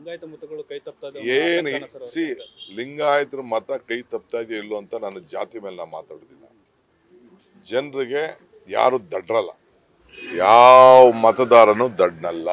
ಲಿಂಗಾಯತ ಮತಗಳು ಕೈ ತಪ್ತಾ ಇದೆ ಏನು ಆತಂಕನ ಸರ್ ಅವ್ರಿಗೆ? ಸಿ ಲಿಂಗಾಯತರ ಮತ ಕೈ ತಪ್ತಾ ಇದೆಯೋ ಇಲ್ಲೋ ಅಂತ ನಾನು ಜಾತಿ ಮೇಲೆ ನಾ ಮಾತಾಡೋದಿಲ್ಲ ಜನರಿಗೆ ಯಾರು ದಡ್ರಲ್ಲ ಯಾವ ಮತದಾರನು ದಡ್ನಲ್ಲ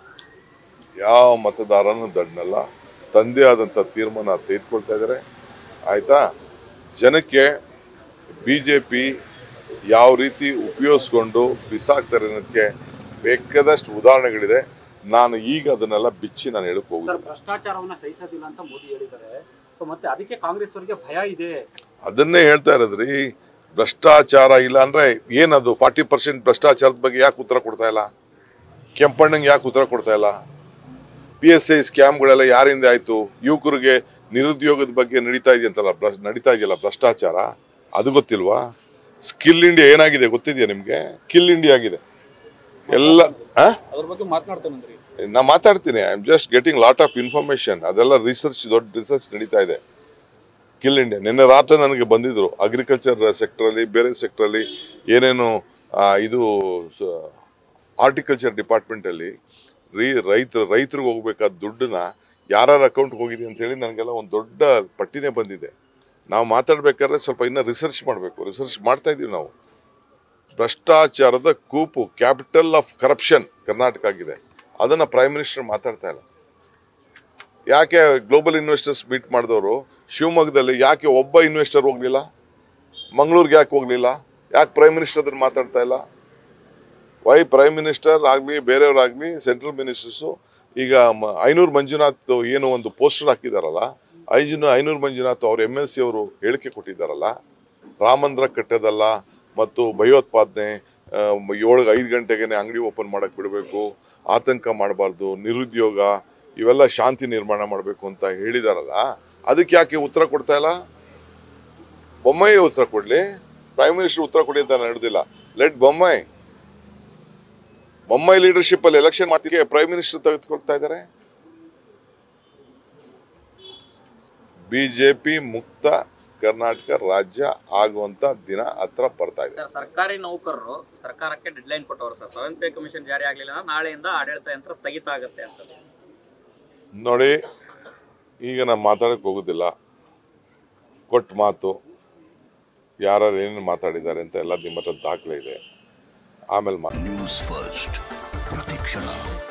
ಯಾವ ಮತದಾರನು ದಡ್ನಲ್ಲ ತಂದೆ ಆದಂಥ ತೀರ್ಮಾನ ತೆಗೆದುಕೊಳ್ತಾ ಇದ್ದಾರೆ ಆಯ್ತಾ ಜನಕ್ಕೆ ಬಿ ಜೆ ಪಿ ಯಾವ ರೀತಿ ಉಪಯೋಗಿಸ್ಕೊಂಡು ಬಿಸಾಕ್ತಾರೆ ಅನ್ನೋದಕ್ಕೆ ಬೇಕಾದಷ್ಟು ಉದಾಹರಣೆಗಳಿದೆ ನಾನು ಈಗ ಅದನ್ನೆಲ್ಲ ಬಿಚ್ಚಿ ನಾನು ಹೇಳಕ್ ಸರ್ ಹೋಗುದಿಲ್ಲ ಭ್ರಷ್ಟಾಚಾರವನ್ನ ಸಹಿಸೋದಿಲ್ಲ ಅಂತ ಮೋದಿ ಹೇಳಿದ್ದಾರೆ ಸೊ ಮತ್ತೆ ಅದಕ್ಕೆ ಕಾಂಗ್ರೆಸ್ ಅವರಿಗೆ ಭಯ ಇದೆ ಅದನ್ನೇ ಹೇಳ್ತಾ ಇರೋದ್ರಿ ಭ್ರಷ್ಟಾಚಾರ ಇಲ್ಲ ಅಂದ್ರೆ ಏನದು ಫಾರ್ಟಿ ಪರ್ಸೆಂಟ್ ಭ್ರಷ್ಟಾಚಾರದ ಬಗ್ಗೆ ಯಾಕೆ ಉತ್ತರ ಕೊಡ್ತಾ ಇಲ್ಲ ಕೆಂಪಣ್ಣಂಗೆ ಯಾಕೆ ಉತ್ತರ ಕೊಡ್ತಾ ಇಲ್ಲ ಪಿ ಎಸ್ ಐ ಸ್ಕ್ಯಾಮ್ಗಳೆಲ್ಲ ಯಾರಿಂದ ಆಯ್ತು ಯುವಕರಿಗೆ ನಿರುದ್ಯೋಗದ ಬಗ್ಗೆ ನಡೀತಾ ಇದೆಯಂತಲ್ಲ ಭ್ರಷ್- ನಡೀತಾ ಇದೆಯಲ್ಲ ಭ್ರಷ್ಟಾಚಾರ ಅದು ಗೊತ್ತಿಲ್ವಾ ಸ್ಕಿಲ್ ಇಂಡಿಯಾ ಏನಾಗಿದೆ ಗೊತ್ತಿದೆಯಾ ನಿಮ್ಗೆ ಕಿಲ್ ಇಂಡಿಯಾ ಆಗಿದೆ ಎಲ್ಲ ಆ ಅದ್ರ ಬಗ್ಗೆ ಮಾತನಾಡ್ತಾನಂದ್ರಿ ನಾ ಮಾತಾಡ್ತೀನಿ I am just getting lot of information ಅದೆಲ್ಲ ರಿಸರ್ಚ್ ದೊಡ್ಡ ರಿಸರ್ಚ್ ನಡೀತಾ ಇದೆ ಕಿಲ್ ಇಂಡಿಯಾ ನಿನ್ನೆ ರಾತ್ರಿ ನನಗೆ ಬಂದಿದ್ರು ಅಗ್ರಿಕಲ್ಚರ್ ಸೆಕ್ಟರಲ್ಲಿ ಬೇರೆ ಸೆಕ್ಟರಲ್ಲಿ ಏನೇನು ಆ, ಇದು ಹಾರ್ಟಿಕಲ್ಚರ್ ಡಿಪಾರ್ಟ್ಮೆಂಟಲ್ಲಿ ರೀ ರೈತರು ರೈತರಿಗೆ ಹೋಗ್ಬೇಕಾದ ದುಡ್ಡನ್ನ ಯಾರ್ಯಾರ ಅಕೌಂಟ್ಗೆ ಹೋಗಿದೆ ಅಂತ ಹೇಳಿ ನನಗೆಲ್ಲ ಒಂದು ದೊಡ್ಡ ಪಟ್ಟಿನೇ ಬಂದಿದೆ ನಾವು ಮಾತಾಡ್ಬೇಕಾದ್ರೆ ಸ್ವಲ್ಪ ಇನ್ನೂ ರಿಸರ್ಚ್ ಮಾಡಬೇಕು ರಿಸರ್ಚ್ ಮಾಡ್ತಾ ಇದೀವಿ ನಾವು ಭ್ರಷ್ಟಾಚಾರದ ಕೂಪು ಕ್ಯಾಪಿಟಲ್ ಆಫ್ ಕರಪ್ಷನ್ ಕರ್ನಾಟಕ ಆಗಿದೆ ಅದನ್ನ ಪ್ರೈಮ್ ಮಿನಿಸ್ಟರ್ ಮಾತಾಡ್ತಾ ಇಲ್ಲ ಯಾಕೆ ಗ್ಲೋಬಲ್ ಇನ್ವೆಸ್ಟರ್ಸ್ ಮೀಟ್ ಮಾಡಿದವರು ಶಿವಮೊಗ್ಗದಲ್ಲಿ ಯಾಕೆ ಒಬ್ಬ ಇನ್ವೆಸ್ಟರ್ ಹೋಗ್ಲಿಲ್ಲ ಮಂಗಳೂರಿಗೆ ಯಾಕೆ ಹೋಗ್ಲಿಲ್ಲ ಯಾಕೆ ಪ್ರೈಮ್ ಮಿನಿಸ್ಟರ್ ಅದನ್ನ ಮಾತಾಡ್ತಾ ಇಲ್ಲ ವೈ ಪ್ರೈಮ್ ಮಿನಿಸ್ಟರ್ ಆಗಲಿ ಬೇರೆಯವರಾಗಲಿ ಸೆಂಟ್ರಲ್ ಮಿನಿಸ್ಟರ್ಸು ಈಗ ಮ- ಐನೂರು ಮಂಜುನಾಥ್ ಏನು ಒಂದು ಪೋಸ್ಟರ್ ಹಾಕಿದಾರಲ್ಲ ಐಜುನ ಐನೂರು ಮಂಜುನಾಥ್ ಅವರು ಎಮ್ ಎಲ್ ಸಿ ಅವರು ಹೇಳಿಕೆ ಕೊಟ್ಟಿದ್ದಾರಲ್ಲ ರಾಮಂದ್ರ ಕಟ್ಟೋದಲ್ಲ ಮತ್ತು ಭಯೋತ್ಪಾದನೆ ಆ, ಏಳು ಐದು ಗಂಟೆಗೆ ಅಂಗಡಿ ಓಪನ್ ಮಾಡಕ್ ಬಿಡಬೇಕು ಆತಂಕ ಮಾಡಬಾರ್ದು ನಿರುದ್ಯೋಗ ಇವೆಲ್ಲ ಶಾಂತಿ ನಿರ್ಮಾಣ ಮಾಡಬೇಕು ಅಂತ ಹೇಳಿದಾರಲ್ಲ ಅದಕ್ಕೆ ಯಾಕೆ ಉತ್ತರ ಕೊಡ್ತಾ ಇಲ್ಲ ಬೊಮ್ಮಾಯಿ ಉತ್ತರ ಕೊಡ್ಲಿ ಪ್ರೈಮ್ ಮಿನಿಸ್ಟರ್ ಉತ್ತರ ಕೊಡಿ ಅಂತ ನಡೆದಿಲ್ಲ ಲೆಟ್ ಬೊಮ್ಮಾಯಿ ಬೊಮ್ಮಾಯಿ ಲೀಡರ್ಶಿಪ್ ಅಲ್ಲಿ ಎಲೆಕ್ಷನ್ ಮಾಡ್ತಿಗೆ ಪ್ರೈಮ್ ಮಿನಿಸ್ಟರ್ ತೆಗೆದುಕೊಳ್ತಾ ಇದ್ದಾರೆ ಬಿಜೆಪಿ ಮುಕ್ತ ಕರ್ನಾಟಕ ರಾಜ್ಯ ಆಗುವಂತ ದಿನ ಹತ್ರ ಬರ್ತಾ ಇದೆ ಸರ್ ಸರ್ಕಾರಿ ನೌಕರರು ಸರ್ಕಾರಕ್ಕೆ ಡೆಡ್ಲೈನ್ ಕೊಟ್ಟವರು ಸರ್ ಸೆವೆನ್ ಪೇ ಕಮಿಷನ್ ಜಾರಿ ಆಗಲಿಲ್ಲ ಅಂದ್ರೆ ನಾಳೆಯಿಂದ ಆಡಳಿತ ಯಂತ್ರ ಸ್ಥಗಿತ ಆಗುತ್ತೆ ಅಂತ ನೋಡಿ ಈಗ ನಾನು ಮಾತಾಡಕ್ಕೆ ಹೋಗೋದಿಲ್ಲ ಕೊಟ್ಟ ಮಾತು ಯಾರು ಏನೇನು ಮಾತಾಡಿದ್ದಾರೆ ಅಂತ ಎಲ್ಲ ನಿಮ್ಮ ಹತ್ರ ದಾಖಲೆ ಇದೆ ಆಮೇಲೆ ಮಾತು ನ್ಯೂಸ್ ಫಸ್ಟ್ ಪ್ರತಿಕ್ಷಣ